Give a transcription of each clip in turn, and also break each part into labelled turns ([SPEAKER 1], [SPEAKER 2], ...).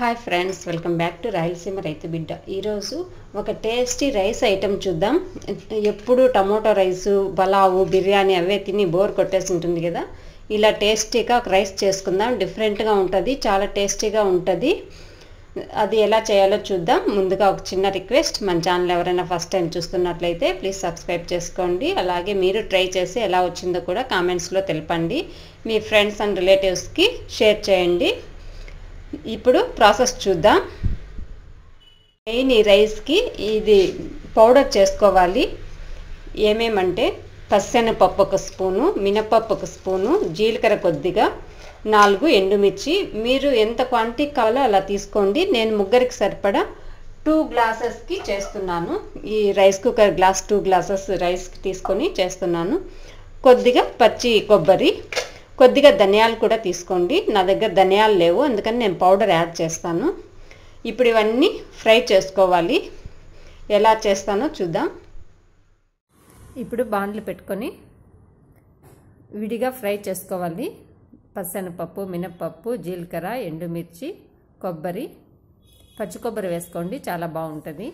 [SPEAKER 1] hi friends welcome back to Rayalaseema రైతు బిడ్డ ఈరోజు ఒక టేస్టీ రైస్ ఐటెం చూద్దాం ఎప్పుడు టమోటో రైసు పలావు బిర్యానీ అవే తిని బోర్ కొట్టేసి ఉంటుంది కదా ఇలా టేస్టీగా ఒక రైస్ చేసుకుందాం డిఫరెంట్గా ఉంటుంది చాలా టేస్టీగా ఉంటుంది అది ఎలా చేయాలో చూద్దాం ముందుగా ఒక చిన్న రిక్వెస్ట్ మన ఛానల్ ఎవరైనా ఫస్ట్ టైం చూస్తున్నట్లయితే ప్లీజ్ సబ్స్క్రైబ్ చేసుకోండి అలాగే మీరు ట్రై చేసి ఎలా వచ్చిందో కూడా కామెంట్స్లో తెలపండి మీ ఫ్రెండ్స్ అండ్ రిలేటివ్స్కి షేర్ చేయండి ఇప్పుడు ప్రాసెస్ చూద్దాం మెయిన్ ఈ రైస్కి ఇది పౌడర్ చేసుకోవాలి ఏమేమంటే పప్పు ఒక స్పూను మినపప్పు ఒక స్పూను జీలకర్ర కొద్దిగా నాలుగు ఎండుమిర్చి మీరు ఎంత క్వాంటిటీ కావాలో అలా తీసుకోండి నేను ముగ్గురికి సరిపడా టూ గ్లాసెస్కి చేస్తున్నాను ఈ rice cooker glass two glasses రైస్కి తీసుకొని చేస్తున్నాను కొద్దిగా పచ్చి కొబ్బరి కొద్దిగా ధనియాలు కూడా తీసుకోండి నా దగ్గర ధనియాలు లేవు అందుకని నేను పౌడర్ యాడ్ చేస్తాను ఇప్పుడు ఇవన్నీ ఫ్రై చేసుకోవాలి ఎలా చేస్తానో చూద్దాం ఇప్పుడు బాండ్లు పెట్టుకొని విడిగా ఫ్రై చేసుకోవాలి పచ్చనపప్పు మినప్పప్పు జీలకర్ర ఎండుమిర్చి కొబ్బరి పచ్చి కొబ్బరి వేసుకోండి చాలా బాగుంటుంది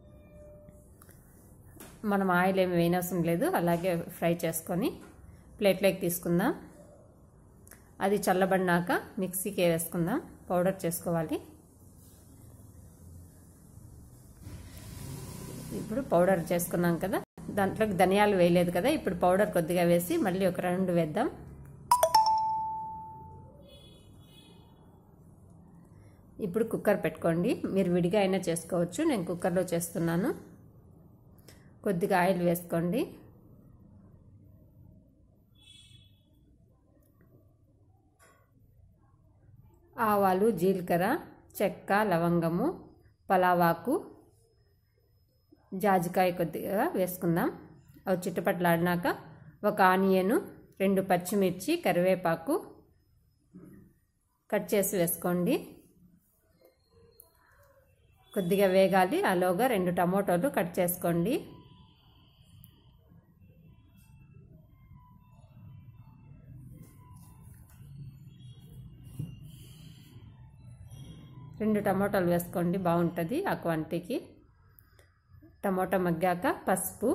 [SPEAKER 1] మనం ఆయిల్ ఏమి వేయనవసరం లేదు అలాగే ఫ్రై చేసుకొని ప్లేట్లోకి తీసుకుందాం అది చల్లబడినాక మిక్సీకి వేసుకుందాం పౌడర్ చేసుకోవాలి ఇప్పుడు పౌడర్ చేసుకున్నాం కదా దాంట్లోకి ధనియాలు వేయలేదు కదా ఇప్పుడు పౌడర్ కొద్దిగా వేసి మళ్ళీ ఒక రెండు వేద్దాం ఇప్పుడు కుక్కర్ పెట్టుకోండి మీరు విడిగా అయినా చేసుకోవచ్చు నేను కుక్కర్లో చేస్తున్నాను కొద్దిగా ఆయిల్ వేసుకోండి ఆవాలు జీలకర్ర చెక్క లవంగము పలావాకు జాజికాయ కొద్దిగా వేసుకుందాం అవి చుట్టుపట్లాడినాక ఒక ఆనియను రెండు పచ్చిమిర్చి కరివేపాకు కట్ చేసి వేసుకోండి కొద్దిగా వేగాలి అలాగా రెండు టమోటాలు కట్ చేసుకోండి రెండు టమాటాలు వేసుకోండి బాగుంటుంది ఆ క్వాంటిటీకి టమాటా మగ్గాక పసుపు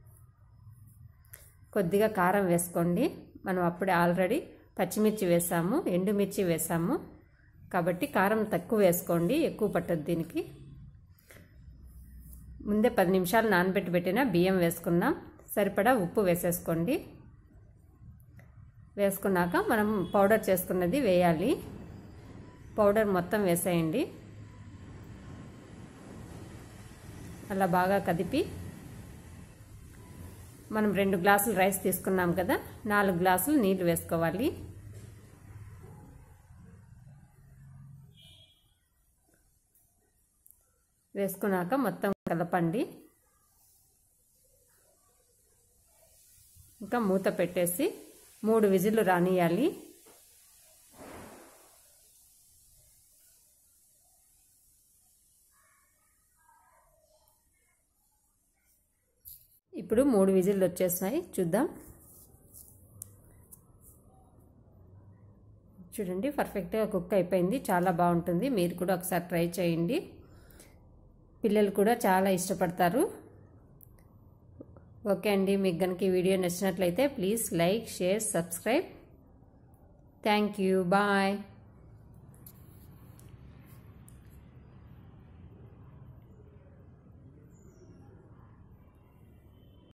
[SPEAKER 1] కొద్దిగా కారం వేసుకోండి మనం అప్పుడే ఆల్రెడీ పచ్చిమిర్చి వేసాము ఎండుమిర్చి వేసాము కాబట్టి కారం తక్కువ వేసుకోండి ఎక్కువ పట్టదు దీనికి ముందే పది నిమిషాలు నానబెట్టి పెట్టిన బియ్యం వేసుకుందాం సరిపడా ఉప్పు వేసేసుకోండి వేసుకున్నాక మనం పౌడర్ చేసుకున్నది వేయాలి పౌడర్ మొత్తం వేసేయండి అలా బాగా కదిపి మనం రెండు గ్లాసులు రైస్ తీసుకున్నాం కదా నాలుగు గ్లాసులు నీళ్ళు వేసుకోవాలి వేసుకున్నాక మొత్తం కలపండి ఇంకా మూత పెట్టేసి మూడు విజిల్లు రానియాలి ఇప్పుడు మూడు విజిల్లు వచ్చేసాయి చూద్దాం చూడండి పర్ఫెక్ట్గా కుక్ అయిపోయింది చాలా బాగుంటుంది మీరు కూడా ఒకసారి ట్రై చేయండి పిల్లలు కూడా చాలా ఇష్టపడతారు ఓకే అండి మీకు కనుక ఈ వీడియో నచ్చినట్లయితే please like share subscribe thank you bye